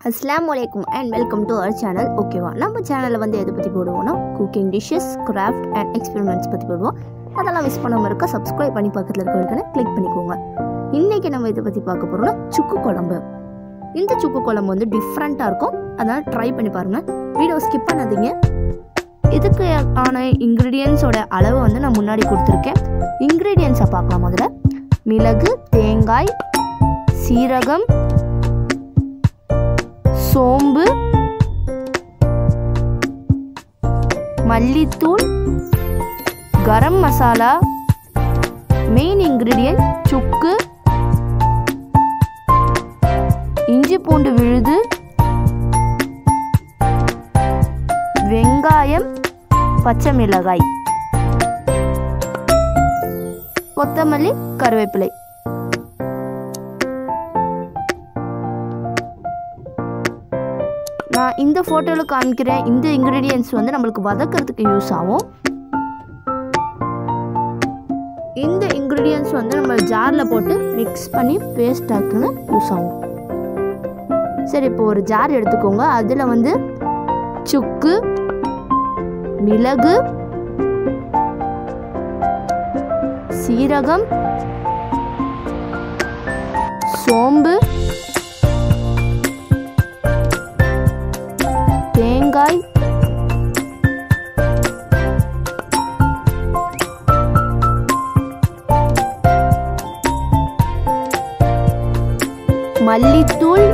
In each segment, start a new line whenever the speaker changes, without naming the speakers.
அஸ்லாம் வலைக்கும் and welcome to our channel ஓகேவா நம்ம சேனலில் வந்து எதை பற்றி போடுவோம்னா cooking dishes craft and experiments பற்றி போடுவோம் அதெல்லாம் மிஸ் பண்ணாமல் இருக்க சப்ஸ்கிரைப் பண்ணி பக்கத்தில் இருக்க இருக்கனை கிளிக் பண்ணிக்கோங்க இன்றைக்கி நம்ம இதை பற்றி பார்க்க போகிறோம்னா சுக்கு குழம்பு இந்த சுக்கு குழம்பு வந்து டிஃப்ரெண்ட்டாக இருக்கும் அதனால் ட்ரை பண்ணி பாருங்கள் வீடியோ ஸ்கிப் பண்ணாதீங்க இதுக்கு ஆன இன்க்ரீடியன்ஸோட அளவு வந்து நான் முன்னாடி கொடுத்துருக்கேன் இன்க்ரீடியன்ஸை பார்க்கலாம் முதல்ல மிளகு தேங்காய் சீரகம் சோம்பு மல்லித்தூள் கரம் மசாலா மெயின் இன்க்ரீடியன்ட் சுக்கு இஞ்சி பூண்டு விழுது வெங்காயம் பச்சை மிளகாய் கொத்தமல்லி கருவேப்பிலை நான் இந்த ஃபோட்டோவில் காமிக்கிறேன் இந்த இன்க்ரீடியன்ஸ் வந்து நம்மளுக்கு வதக்கிறதுக்கு யூஸ் ஆகும் இந்த இன்க்ரீடியன்ஸ் வந்து நம்ம ஜாரில் போட்டு மிக்ஸ் பண்ணி பேஸ்ட் ஆக்குன்னு யூஸ் ஆகும் சரி இப்போ ஒரு ஜார் எடுத்துக்கோங்க அதில் வந்து சுக்கு மிளகு சீரகம் சோம்பு தேங்காய் மல்லித்தூள்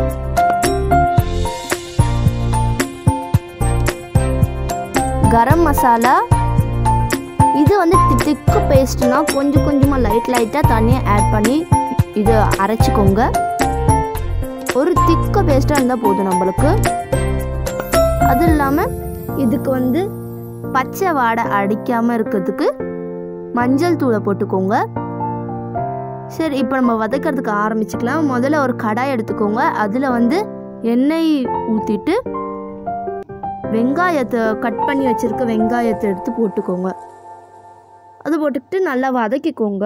கரம் மசாலா இது வந்து திக்கு பேஸ்ட்னா கொஞ்சம் கொஞ்சமாக லைட் லைட்டாக தண்ணியை ஆட் பண்ணி இது அரைச்சிக்கோங்க ஒரு திக்க பேஸ்ட்டாக இருந்தால் போதும் நம்மளுக்கு அது இல்லாமல் இதுக்கு வந்து பச்சை வாடை அடிக்காமல் இருக்கிறதுக்கு மஞ்சள் தூளை போட்டுக்கோங்க சரி இப்போ நம்ம வதக்கிறதுக்கு ஆரம்பிச்சுக்கலாம் முதல்ல ஒரு கடாய் எடுத்துக்கோங்க அதில் வந்து எண்ணெய் ஊற்றிட்டு வெங்காயத்தை கட் பண்ணி வச்சுருக்க வெங்காயத்தை எடுத்து போட்டுக்கோங்க அது போட்டுக்கிட்டு நல்லா வதக்கிக்கோங்க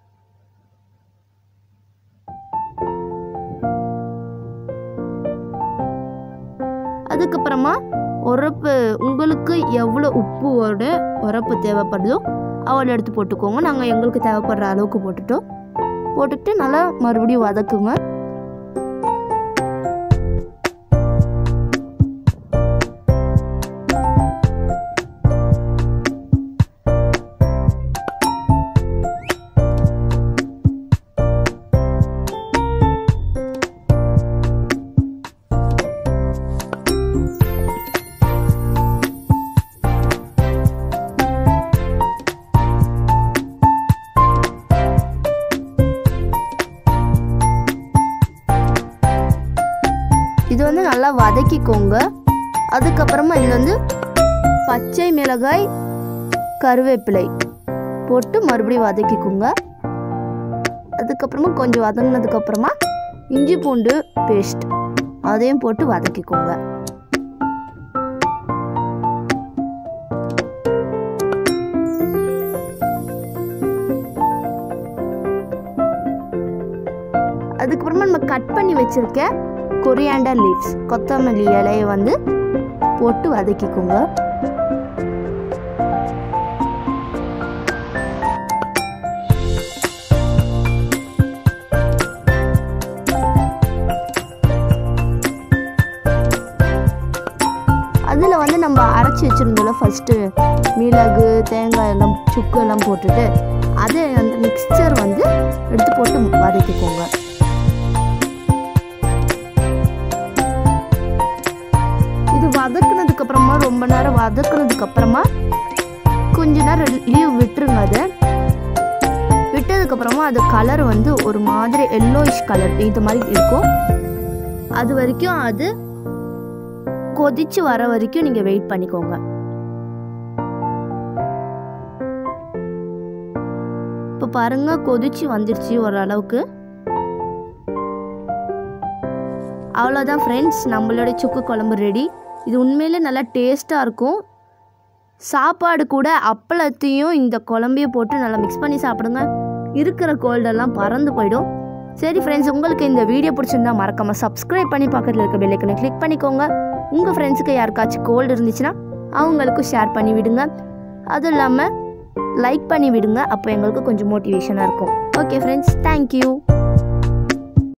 அதுக்கப்புறமா உரப்பு உங்களுக்கு எவ்வளோ உப்போட உரப்பு தேவைப்படுதோ அவ்வளோ எடுத்து போட்டுக்கோங்க நாங்கள் எங்களுக்கு தேவைப்படுற அளவுக்கு போட்டுட்டோம் போட்டுக்கிட்டு நல்லா மறுபடியும் வதக்குங்க இது வந்து நல்லா வதக்கிக்கோங்க அதுக்கப்புறமா இதில் வந்து பச்சை மிளகாய் கருவேப்பிலை போட்டு மறுபடியும் வதக்கிக்கோங்க அதுக்கப்புறமா கொஞ்சம் வதங்கினதுக்கப்புறமா இஞ்சி பூண்டு பேஸ்ட் அதையும் போட்டு வதக்கிக்கோங்க அதுக்கப்புறமா நம்ம கட் பண்ணி வச்சிருக்க கொரியாண்டர் லீவ்ஸ் கொத்தமல்லி இலையை வந்து போட்டு வதக்கிக்கோங்க அதில் வந்து நம்ம அரைச்சி வச்சுருந்தோம்ல ஃபஸ்ட்டு மிளகு தேங்காய் எல்லாம் சுக்கு எல்லாம் போட்டுட்டு அதை அந்த மிக்சர் வந்து எடுத்து போட்டு வதக்கிக்கோங்க இது வதக்குனதுக்கு அப்புறமா ரொம்ப நேரம் வதக்குனதுக்கு அப்புறமா கொஞ்ச நேரம் லீவ் விட்டுருங்க அதை விட்டதுக்கு அப்புறமா அது கலர் வந்து ஒரு மாதிரி எல்லோயிஷ் கலர் இது மாதிரி இருக்கும் அது வரைக்கும் அது கொதிச்சு வர வரைக்கும் நீங்க வெயிட் பண்ணிக்கோங்க இப்போ பாருங்க கொதிச்சு வந்துருச்சு ஓரளவுக்கு அவ்வளோதான் ஃப்ரெண்ட்ஸ் நம்மளோட சுக்கு குழம்பு ரெடி இது உண்மையிலே நல்லா டேஸ்ட்டாக இருக்கும் சாப்பாடு கூட அப்பளத்தையும் இந்த குழம்பையும் போட்டு நல்லா மிக்ஸ் பண்ணி சாப்பிடுங்க இருக்கிற கோல்டெல்லாம் பறந்து போயிடும் சரி ஃப்ரெண்ட்ஸ் உங்களுக்கு இந்த வீடியோ பிடிச்சிருந்தா மறக்காமல் சப்ஸ்கிரைப் பண்ணி பக்கத்தில் இருக்க பெல்லைக்கனை கிளிக் பண்ணிக்கோங்க உங்கள் ஃப்ரெண்ட்ஸுக்கு யாருக்காச்சும் கோல்டு இருந்துச்சுன்னா அவங்களுக்கும் ஷேர் பண்ணி விடுங்க அதுவும் இல்லாமல் லைக் பண்ணி விடுங்க அப்போ எங்களுக்கு கொஞ்சம் மோட்டிவேஷனாக இருக்கும் ஓகே ஃப்ரெண்ட்ஸ் தேங்க்யூ